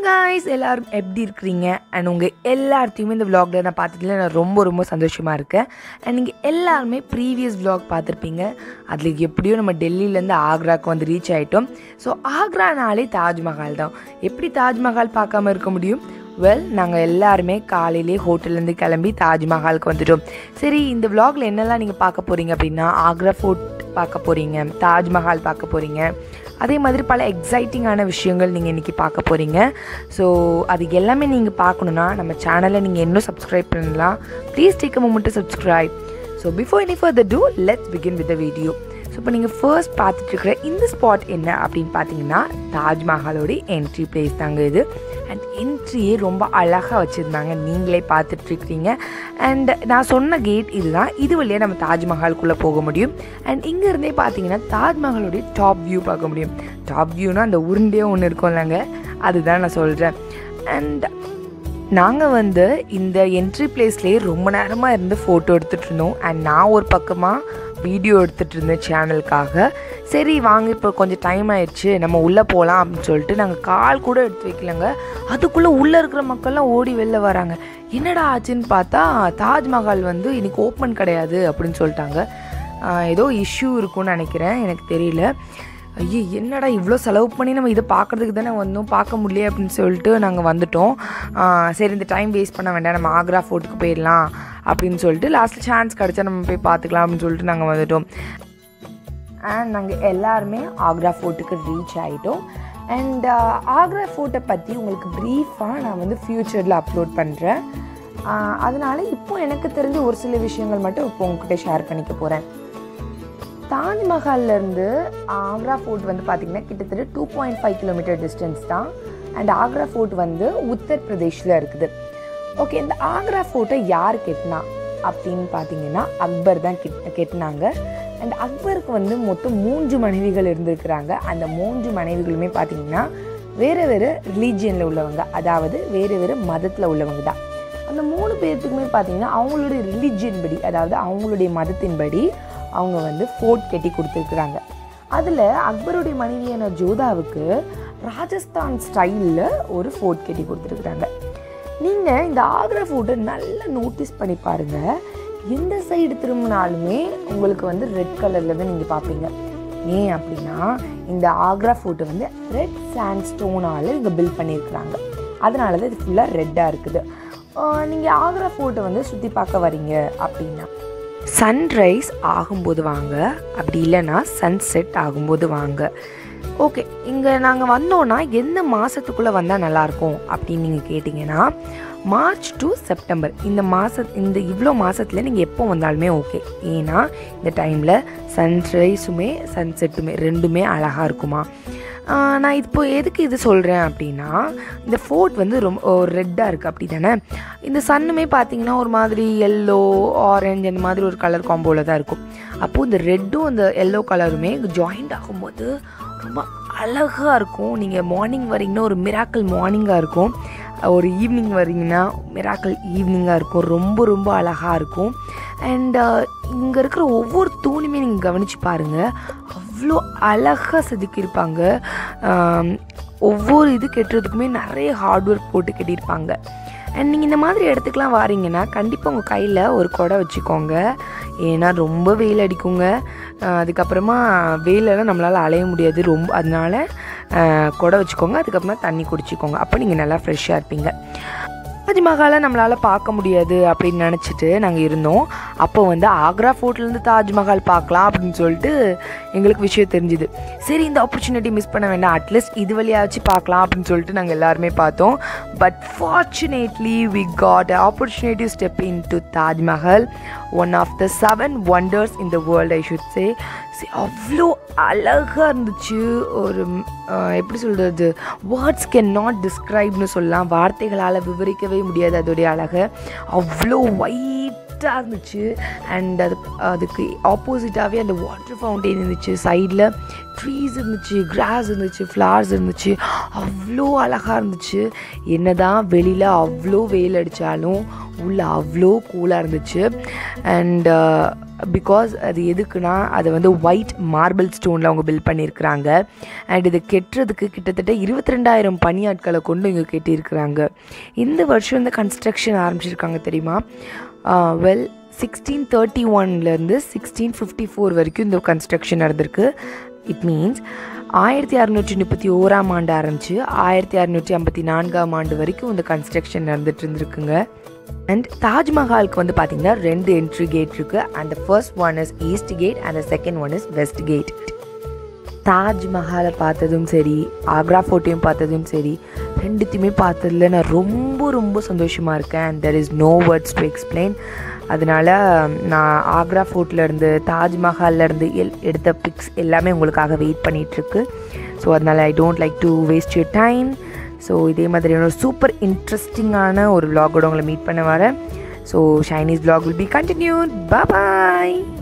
guys எல்லாரும் எப்படி இருக்கிறீங்க அண்ட் உங்கள் எல்லாத்தையுமே இந்த vlogல நான் பார்த்ததுல நான் ரொம்ப ரொம்ப சந்தோஷமாக இருக்கேன் அண்ட் நீங்கள் எல்லாருமே ப்ரீவியஸ் vlog பார்த்துருப்பீங்க அதில் எப்படியோ நம்ம டெல்லியிலேருந்து ஆக்ராக்கு வந்து ரீச் ஆகிட்டோம் ஸோ ஆக்ரானாலே தாஜ்மஹால் தான் எப்படி தாஜ்மஹால் பார்க்காம இருக்க முடியும் வெல் நாங்கள் எல்லாருமே காலையிலே ஹோட்டல்லேருந்து கிளம்பி தாஜ்மஹாலுக்கு வந்துட்டோம் சரி இந்த vlogல என்னெல்லாம் நீங்கள் பார்க்க போகிறீங்க அப்படின்னா ஆக்ரா ஃபோர்ட் பார்க்க போகிறீங்க தாஜ்மஹால் பார்க்க போகிறீங்க அதே மாதிரி பல எக்ஸைட்டிங்கான விஷயங்கள் நீங்கள் இன்றைக்கி பார்க்க போகிறீங்க ஸோ அது எல்லாமே நீங்கள் பார்க்கணுன்னா நம்ம சேனலை நீங்கள் இன்னும் சப்ஸ்கிரைப் பண்ணலாம் please take a moment subscribe so before any further ado let's begin with the video so இப்போ நீங்கள் ஃபர்ஸ்ட் பார்த்துட்டு இருக்கிற இந்த ஸ்பாட் என்ன அப்படின்னு பார்த்தீங்கன்னா தாஜ்மஹாலோட என்ட்ரி பிளேஸ் தாங்க இது அண்ட் என்ட்ரியே ரொம்ப அழகாக வச்சுருந்தாங்க நீங்களே பார்த்துட்ருக்கிறீங்க அண்ட் நான் சொன்ன கேட் இதுதான் இது வழியாக நம்ம தாஜ்மஹாலுக்குள்ளே போக முடியும் அண்ட் இங்கேருந்தே பார்த்தீங்கன்னா தாஜ்மஹாலோடைய டாப் வியூ பார்க்க முடியும் டாப் வியூனா அந்த உருண்டையே ஒன்று இருக்கும்லங்க அதுதான் நான் சொல்கிறேன் அண்ட் நாங்கள் வந்து இந்த என்ட்ரி பிளேஸ்லேயே ரொம்ப நேரமாக இருந்து ஃபோட்டோ எடுத்துகிட்டு இருந்தோம் அண்ட் நான் ஒரு பக்கமாக வீடியோ எடுத்துகிட்டு இருந்தேன் சேனலுக்காக சரி வாங்க இப்போ கொஞ்சம் டைம் ஆயிடுச்சு நம்ம உள்ளே போகலாம் அப்படின்னு சொல்லிட்டு நாங்கள் கால் கூட எடுத்து வைக்கலங்க அதுக்குள்ளே உள்ளே இருக்கிற மக்கள்லாம் ஓடி வெளில வராங்க என்னடா ஆச்சுன்னு பார்த்தா தாஜ்மஹால் வந்து இன்னைக்கு ஓப்பன் கிடையாது அப்படின்னு சொல்லிட்டாங்க ஆஹ் ஏதோ இஷ்யூ இருக்கும்னு நினைக்கிறேன் எனக்கு தெரியல ஐயோ என்னடா இவ்வளோ செலவு பண்ணி நம்ம இதை பார்க்குறதுக்கு தானே வந்தோம் பார்க்க முடியல அப்படின்னு சொல்லிட்டு நாங்கள் வந்துட்டோம் ஆஹ் சரி இந்த டைம் வேஸ்ட் பண்ண வேண்டாம் நம்ம ஆக்ரா ஃபோர்ட்டுக்கு போயிடலாம் அப்படின்னு சொல்லிட்டு லாஸ்ட்டில் சான்ஸ் கிடச்சா நம்ம போய் பார்த்துக்கலாம் அப்படின்னு சொல்லிட்டு நாங்கள் வந்துட்டோம் அண்ட் நாங்கள் எல்லாருமே ஆக்ரா ஃபோர்ட்டுக்கு ரீச் ஆகிட்டோம் அண்ட் ஆக்ரா ஃபோர்ட்டை பற்றி உங்களுக்கு ப்ரீஃபாக நான் வந்து ஃப்யூச்சரில் அப்லோட் பண்ணுறேன் அதனால இப்போ எனக்கு தெரிஞ்ச ஒரு சில விஷயங்கள் மட்டும் இப்போ உங்ககிட்ட ஷேர் பண்ணிக்க போகிறேன் தாஜ்மஹால்லேருந்து ஆக்ரா ஃபோர்ட் வந்து பார்த்திங்கன்னா கிட்டத்தட்ட two point five kilometre distance தான் அண்ட் ஆக்ரா ஃபோர்ட் வந்து உத்தரப்பிரதேஷில் இருக்குது ஓகே இந்த ஆக்ரா ஃபோர்ட்டை யார் கெட்டினா அப்படின்னு பார்த்தீங்கன்னா அக்பர் தான் கெட் கெட்டினாங்க அண்ட் அக்பருக்கு வந்து மொத்தம் மூன்று மனைவிகள் இருந்திருக்கிறாங்க அந்த மூன்று மனைவிகளுமே பார்த்தீங்கன்னா வேறு வேறு ரிலீஜியனில் உள்ளவங்க அதாவது வேறு வேறு மதத்தில் உள்ளவங்க தான் அந்த மூணு பேர்த்துக்குமே பார்த்தீங்கன்னா அவங்களுடைய ரிலீஜியன் படி அதாவது அவங்களுடைய மதத்தின்படி அவங்க வந்து ஃபோர்ட் கட்டி கொடுத்துருக்குறாங்க அதில் அக்பருடைய மனைவியான ஜோதாவுக்கு ராஜஸ்தான் ஸ்டைலில் ஒரு ஃபோர்ட் கட்டி கொடுத்துருக்குறாங்க நீங்கள் இந்த ஆக்ரா ஃபோர்ட்டை நல்லா நோட்டீஸ் பண்ணி பாருங்கள் எந்த சைடு திரும்பினாலுமே உங்களுக்கு வந்து ரெட் கலரில் தான் நீங்கள் பார்ப்பீங்க ஏன் அப்படின்னா இந்த ஆக்ரா ஃபோர்ட்டை வந்து ரெட் சாண்ட் ஸ்டோனால் இங்கே பில்ட் பண்ணியிருக்கிறாங்க அதனால தான் இது ஃபுல்லாக ரெட்டாக இருக்குது நீங்கள் ஆக்ரா ஃபோர்ட்டை வந்து சுற்றி பார்க்க வரீங்க அப்படின்னா சன்ரைஸ் ஆகும்போது வாங்க அப்படி இல்லைன்னா சன்செட் ஆகும்போது வாங்க ஓகே இங்கே நாங்கள் வந்தோன்னா எந்த மாதத்துக்குள்ளே வந்தால் நல்லாயிருக்கும் அப்படின்னு நீங்கள் கேட்டிங்கன்னா மார்ச் டு செப்டம்பர் இந்த மாத இந்த இவ்வளோ மாதத்தில் நீங்கள் எப்போ வந்தாலுமே ஓகே ஏன்னா இந்த டைமில் சன்ரைஸுமே சன்செட்டுமே ரெண்டுமே அழகாக இருக்குமா ஆஹ் நான் இப்போ எதுக்கு இது சொல்கிறேன் அப்படின்னா இந்த ஃபோர்ட் வந்து ரொம்ப ரெட்டாக இருக்குது அப்படி தானே இந்த சன்னுமே பார்த்தீங்கன்னா ஒரு மாதிரி எல்லோ ஆரஞ்சு அந்த மாதிரி ஒரு கலர் காம்போவில் தான் இருக்கும் அப்போது இந்த ரெட்டும் அந்த எல்லோ கலருமே ஜாயிண்ட் ஆகும்போது ரொம்ப அழகாக இருக்கும் நீங்கள் மார்னிங் வரீங்கன்னா ஒரு மிராக்கல் மார்னிங்காக இருக்கும் ஒரு ஈவினிங் வரீங்கன்னா மிராக்கல் ஈவினிங்காக இருக்கும் ரொம்ப ரொம்ப அழகாக இருக்கும் அண்ட் இங்கே இருக்கிற ஒவ்வொரு தூணுமே நீங்கள் கவனித்து பாருங்கள் அவ்வளோ அழகாக செதுக்கியிருப்பாங்க ஆம், ஒவ்வொரு இது கெட்டுறதுக்குமே நிறைய ஹார்ட் ஒர்க் போட்டு கட்டியிருப்பாங்க அண்ட் நீங்கள் இந்த மாதிரி இடத்துக்குலாம் வாரீங்கன்னா கண்டிப்பாக உங்கள் கையில் ஒரு குடை வச்சுக்கோங்க ஏன்னா ரொம்ப வெயில் அடிக்குங்க ஆஹ் அதுக்கப்புறமா வெயிலெல்லாம் நம்மளால் அலைய முடியாது ரொம்ப அதனால ஆஹ் குடை வச்சுக்கோங்க அதுக்கப்புறமா தண்ணி குடிச்சிக்கோங்க அப்போ நீங்கள் நல்லா ஃப்ரெஷ்ஷாக இருப்பீங்க தாஜ்மஹாலை நம்மளால் பார்க்க முடியாது அப்படின்னு நினச்சிட்டு நாங்கள் இருந்தோம் அப்போ வந்து ஆக்ரா ஃபோர்ட்லேருந்து தாஜ்மஹால் பார்க்கலாம் அப்படின்னு சொல்லிட்டு எங்களுக்கு விஷயம் தெரிஞ்சுது சரி இந்த ஆப்பர்ச்சுனிட்டி மிஸ் பண்ண வேண்டாம் அட்லீஸ்ட் இது வழியாச்சும் பார்க்கலாம் அப்படின்னு சொல்லிட்டு நாங்கள் எல்லாருமே பார்த்தோம் but fortunately we got opportunity step in to Taj Mahal one of the seven wonders in the world I should say அவ்வளோ அழகாக இருந்துச்சு ஒரு ம், ஆஹ், எப்படி சொல்கிறது வேர்ட்ஸ் கேன் நாட் டிஸ்கிரைப்னு சொல்லலாம் வார்த்தைகளால் விவரிக்கவே முடியாது அதோடைய அழகை அவ்வளோ ஒயிட்டாக இருந்துச்சு அண்ட் அது அதுக்கு ஆப்போசிட்டாகவே அந்த வாட்டர் ஃபவுண்டெயின் இருந்துச்சு சைடில் ட்ரீஸ் இருந்துச்சு கிராஸ் இருந்துச்சு ஃப்ளவர்ஸ் இருந்துச்சு அவ்வளோ அழகாக இருந்துச்சு என்னதான் வெளியில் அவ்வளோ வெயில் அடித்தாலும் உள்ள அவ்வளோ கூலாக இருந்துச்சு அண்ட் பிகாஸ் அது எதுக்குன்னா அது வந்து ஒயிட் மார்பிள் ஸ்டோனில் அவங்க பில்ட் பண்ணியிருக்கிறாங்க அண்ட் இது கெட்டுறதுக்கு கிட்டத்தட்ட இருபத்தி ரெண்டாயிரம் பணியாட்களை கொண்டு இங்கே கெட்டியிருக்கிறாங்க இந்த வருஷம் இந்த கன்ஸ்ட்ரக்ஷன் ஆரம்பிச்சிருக்காங்க தெரியுமா வெல் சிக்ஸ்டீன் தேர்ட்டி ஒன்லேருந்து சிக்ஸ்டீன் ஃபிஃப்டி ஃபோர் வரைக்கும் இந்த கன்ஸ்ட்ரக்ஷன் நடந்திருக்கு இட் மீன்ஸ் ஆயிரத்தி அறநூற்றி முப்பத்தி ஓராம் ஆண்டு ஆரம்பித்து ஆயிரத்தி அறநூற்றி ஐம்பத்தி நான்காம் ஆண்டு வரைக்கும் இந்த கன்ஸ்ட்ரக்ஷன் நடந்துட்டு இருந்திருக்குங்க அண்ட் தாஜ்மஹாலுக்கு வந்து பார்த்தீங்கன்னா ரெண்டு என்ட்ரி கேட் இருக்குது and first one is east gate and second one is west gate தாஜ்மஹாலை பார்த்ததும் சரி ஆக்ரா ஃபோர்ட்டையும் பார்த்ததும் சரி ரெண்டுத்தையுமே பார்த்ததுல நான் ரொம்ப ரொம்ப சந்தோஷமாக இருக்கேன் and there is no words to explain அதனால் நான் ஆக்ரா ஃபோர்ட்லேருந்து தாஜ்மஹால்லேருந்து எல் எடுத்த பிக்ஸ் எல்லாமே உங்களுக்காக வெயிட் பண்ணிகிட்ருக்கு ஸோ அதனால் I don't like to waste your time so இதே மாதிரியான ஒரு சூப்பர் இன்ட்ரெஸ்டிங்கான ஒரு vlog-ஓட உங்களை மீட் பண்ண வரேன் ஸோ ஷைனீஸ் vlog will be continued bye bye